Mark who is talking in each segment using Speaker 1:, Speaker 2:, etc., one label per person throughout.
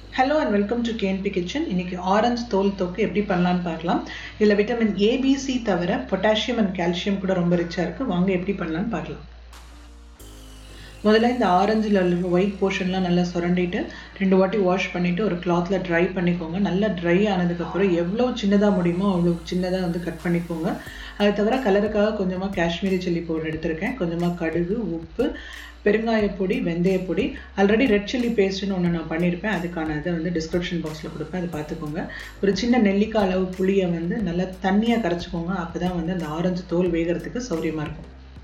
Speaker 1: hello and welcome to KNP kitchen இன்னைக்கு orange தோல் தொக்கு எப்படி பண்ணலான்னு பார்க்கலாம் இதில் விட்டமின் ஏபிசி தவிர பொட்டாசியம் அண்ட் கால்சியம் கூட ரொம்ப ரிச்சாக இருக்குது வாங்க எப்படி பண்ணலான்னு பார்க்கலாம் முதல்ல இந்த ஆரஞ்சில் ஒயிட் போர்ஷன்லாம் நல்லா சுரண்டிட்டு ரெண்டு வாட்டி வாஷ் பண்ணிவிட்டு ஒரு கிளாத்தில் ட்ரை பண்ணிக்கோங்க நல்லா ட்ரை ஆனதுக்கப்புறம் எவ்வளோ சின்னதாக முடியுமோ அவ்வளோ சின்னதாக வந்து கட் பண்ணிக்கோங்க அது தவிர கலருக்காக கொஞ்சமாக காஷ்மீரி சில்லி பவுடர் எடுத்திருக்கேன் கொஞ்சமாக கடுகு உப்பு பெருங்காயப்பொடி வெந்தயப்பொடி ஆல்ரெடி ரெட் சில்லி பேஸ்ட்னு ஒன்று நான் பண்ணியிருப்பேன் அதுக்கான இதை வந்து டிஸ்கிரிப்ஷன் பாக்ஸில் கொடுப்பேன் அதை பார்த்துக்கோங்க ஒரு சின்ன நெல்லிக்காய் அளவு புளியை வந்து நல்லா தண்ணியாக கரைச்சிக்கோங்க அப்போ தான் வந்து அந்த ஆரஞ்சு தோல் வேகிறதுக்கு சௌரியமாக இருக்கும்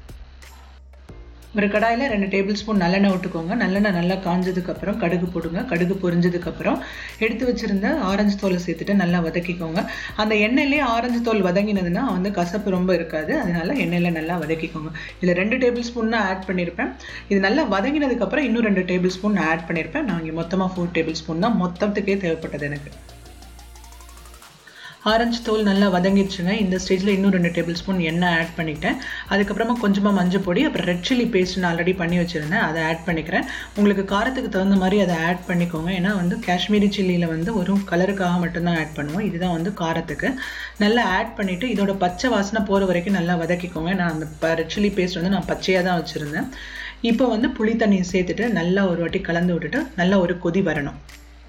Speaker 1: ஒரு கடாயில் ரெண்டு டேபிள் ஸ்பூன் நல்லெண்ணெய் விட்டுக்கோங்க நல்லெண்ணெய் நல்லா காஞ்சதுக்கப்புறம் கடுகு போடுங்க கடுகு பொரிஞ்சதுக்கப்புறம் எடுத்து வச்சுருந்த ஆரஞ்சு தோலை சேர்த்துட்டு நல்லா வதக்கிக்கோங்க அந்த எண்ணெயிலே ஆரஞ்சு தோல் வதங்கினதுன்னா வந்து கசப்பு ரொம்ப இருக்காது அதனால எண்ணெயில் நல்லா வதக்கிக்கோங்க இதில் ரெண்டு டேபிள் ஸ்பூன் தான் ஆட் பண்ணியிருப்பேன் இது நல்லா வதங்கினதுக்கப்புறம் இன்னும் ரெண்டு டேபிள் ஸ்பூன் ஆட் பண்ணியிருப்பேன் நான் இங்கே மொத்தமாக ஃபோர் டேபிள் ஸ்பூன் தான் மொத்தத்துக்கே தேவைப்பட்டது எனக்கு ஆரஞ்சு தோல் நல்லா வதங்கிடுச்சுங்க இந்த ஸ்டேஜில் இன்னும் ரெண்டு டேபிள் ஸ்பூன் எண்ணெய் ஆட் பண்ணிட்டேன் அதுக்கப்புறமா கொஞ்சமாக மஞ்சள் பொடி அப்புறம் ரெட் சில்லி பேஸ்ட் நான் ஆல்ரெடி பண்ணி வச்சுருந்தேன் அதை ஆட் பண்ணிக்கிறேன் உங்களுக்கு காரத்துக்கு தகுந்த மாதிரி அதை ஆட் பண்ணிக்கோங்க ஏன்னா வந்து காஷ்மீரி சில்லியில் வந்து ஒரு கலருக்காக மட்டும்தான் ஆட் பண்ணுவோம் இதுதான் வந்து காரத்துக்கு நல்லா ஆட் பண்ணிவிட்டு இதோட பச்சை வாசனை போகிற வரைக்கும் நல்லா வதக்கிக்கோங்க நான் அந்த ரெட் சில்லி பேஸ்ட் வந்து நான் பச்சையாக தான் வச்சுருந்தேன் இப்போ வந்து புளி தண்ணியை சேர்த்துட்டு நல்லா ஒரு வாட்டி கலந்து விட்டுட்டு நல்லா ஒரு கொதி வரணும்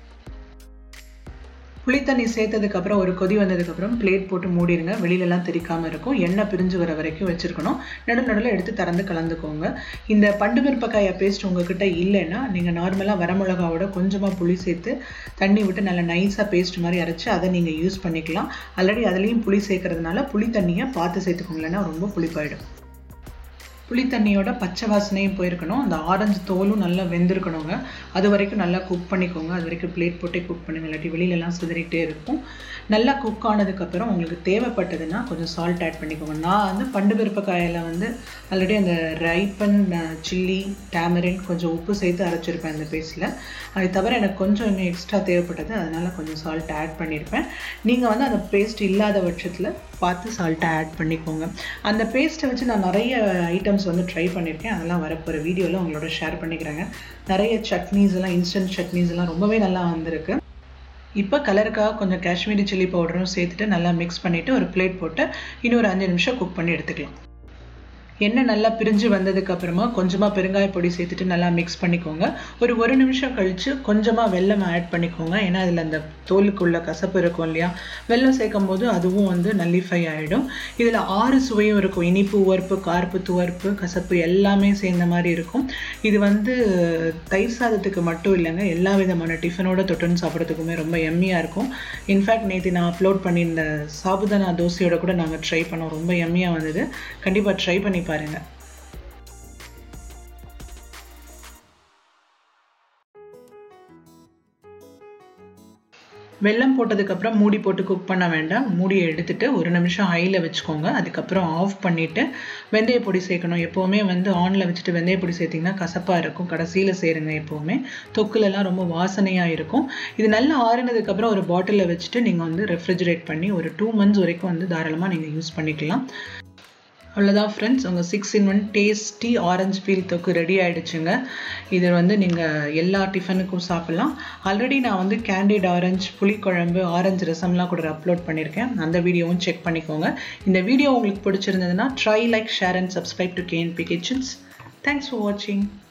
Speaker 1: புளி தண்ணி சேர்த்ததுக்கப்புறம் ஒரு கொதி வந்ததுக்கப்புறம் பிளேட் போட்டு மூடிடுங்க வெளியிலலாம் தெரிக்காமல் இருக்கும் எண்ணெய் பிரிஞ்சு வர வரைக்கும் வச்சுருக்கணும் நடு நடுவில் எடுத்து திறந்து கலந்துக்கோங்க இந்த பண்டு மிரப்பக்காய பேஸ்ட் உங்ககிட்ட இல்லைன்னா நீங்கள் நார்மலாக வரமிளகாவோட கொஞ்சமாக புளி சேர்த்து தண்ணி விட்டு நல்லா நைஸாக பேஸ்ட் மாதிரி அரைச்சி அதை நீங்கள் யூஸ் பண்ணிக்கலாம் ஆல்ரெடி அதுலேயும் புளி சேர்க்கறதுனால புளி தண்ணியை பார்த்து சேர்த்துக்கோங்க இல்லைன்னா ரொம்ப புளிப்பாயிடும் புளி தண்ணியோட பச்சை வாசனையும் போயிருக்கணும் அந்த ஆரஞ்சு தோலும் நல்லா வெந்திருக்கணுங்க அது வரைக்கும் நல்லா குக் பண்ணிக்கோங்க அது வரைக்கும் பிளேட் போட்டே குக் பண்ணுங்க இல்லாட்டி வெளியிலலாம் சிதறிட்டே இருக்கும் நல்லா குக் ஆனதுக்கப்புறம் உங்களுக்கு தேவைப்பட்டதுன்னா கொஞ்சம் சால்ட் ஆட் பண்ணிக்கோங்க நான் வந்து பண்டு பருப்பக்காயில் வந்து ஆல்ரெடி அந்த ரைப்பன் சில்லி டேமரின் கொஞ்சம் உப்பு சேர்த்து அரைச்சிருப்பேன் அந்த பேஸ்ட்டில் அது தவிர எனக்கு கொஞ்சம் இன்னும் எக்ஸ்ட்ரா தேவைப்பட்டது அதனால் கொஞ்சம் சால்ட் ஆட் பண்ணியிருப்பேன் நீங்கள் வந்து அந்த பேஸ்ட் இல்லாத பட்சத்தில் பார்த்து சால்ட்டை ஆட் பண்ணிக்கோங்க அந்த பேஸ்ட்டை வச்சு நான் நிறைய ஐட்டம்ஸ் வந்து ட்ரை பண்ணியிருக்கேன் அதெல்லாம் வரப்போகிற வீடியோவில் உங்களோட ஷேர் பண்ணிக்கிறாங்க நிறைய சட்னிஸ் எல்லாம் இன்ஸ்டன்ட் சட்னிஸ் எல்லாம் ரொம்பவே நல்லா வந்திருக்கு இப்போ கலருக்காக கொஞ்சம் காஷ்மீரி சில்லி பவுடரும் சேர்த்துட்டு நல்லா மிக்ஸ் பண்ணிவிட்டு ஒரு பிளேட் போட்டு இன்னும் ஒரு அஞ்சு நிமிஷம் குக் பண்ணி எடுத்துக்கலாம் எண்ணெய் நல்லா பிரிஞ்சு வந்ததுக்கு அப்புறமா கொஞ்சமாக பெருங்காய பொடி சேர்த்துட்டு நல்லா மிக்ஸ் பண்ணிக்கோங்க ஒரு ஒரு நிமிஷம் கழித்து கொஞ்சமாக வெல்லம் ஆட் பண்ணிக்கோங்க ஏன்னா அதில் அந்த தோலுக்குள்ள கசப்பு இருக்கும் இல்லையா வெல்லம் சேர்க்கும் போது அதுவும் வந்து நல்லிஃபை ஆகிடும் இதில் ஆறு சுவையும் இருக்கும் இனிப்பு உவர்ப்பு கார்ப்பு துவர்ப்பு கசப்பு எல்லாமே சேர்ந்த மாதிரி இருக்கும் இது வந்து தயிர் சாதத்துக்கு மட்டும் இல்லைங்க எல்லா விதமான டிஃபனோட தொட்டுன்னு சாப்பிட்றதுக்குமே ரொம்ப எம்மியாக இருக்கும் இன்ஃபேக்ட் நேற்று நான் அப்லோட் பண்ணியிருந்த சாபுதானா தோசையோட கூட நாங்கள் ட்ரை பண்ணோம் ரொம்ப எம்மியாக வந்தது கண்டிப்பாக ட்ரை பண்ணி பாருங்க வெல்லம் போட்டதுக்கப்புறம் மூடி போட்டு குக் பண்ண வேண்டாம் மூடியை எடுத்துட்டு ஒரு நிமிஷம் ஹையில் வச்சுக்கோங்க அதுக்கப்புறம் ஆஃப் பண்ணிவிட்டு வெந்தய பொடி சேர்க்கணும் எப்போவுமே வந்து ஆனில் வச்சுட்டு வெந்தய பொடி சேர்த்திங்கன்னா கசப்பாக இருக்கும் கடைசியில் சேருங்க எப்போவுமே தொக்குலலாம் ரொம்ப வாசனையாக இருக்கும் இது நல்லா ஆறுனதுக்கப்புறம் ஒரு பாட்டிலில் வச்சுட்டு நீங்கள் வந்து ரெஃப்ரிஜரேட் பண்ணி ஒரு டூ மந்த்ஸ் வரைக்கும் வந்து தாராளமாக நீங்கள் யூஸ் பண்ணிக்கலாம் அவ்வளோதான் ஃப்ரெண்ட்ஸ் உங்கள் six in one tasty orange peel தொக்கு ரெடி ஆகிடுச்சுங்க இது வந்து நீங்கள் எல்லா டிஃபனுக்கும் சாப்பிட்லாம் ஆல்ரெடி நான் வந்து கேண்டிட் ஆரஞ்சு புளிக்குழம்பு ஆரஞ்சு ரசம்லாம் கூட அப்லோட் பண்ணியிருக்கேன் அந்த வீடியோவும் செக் பண்ணிக்கோங்க இந்த வீடியோ உங்களுக்கு பிடிச்சிருந்ததுன்னா try like share and subscribe to KNP kitchens thanks for வாட்சிங்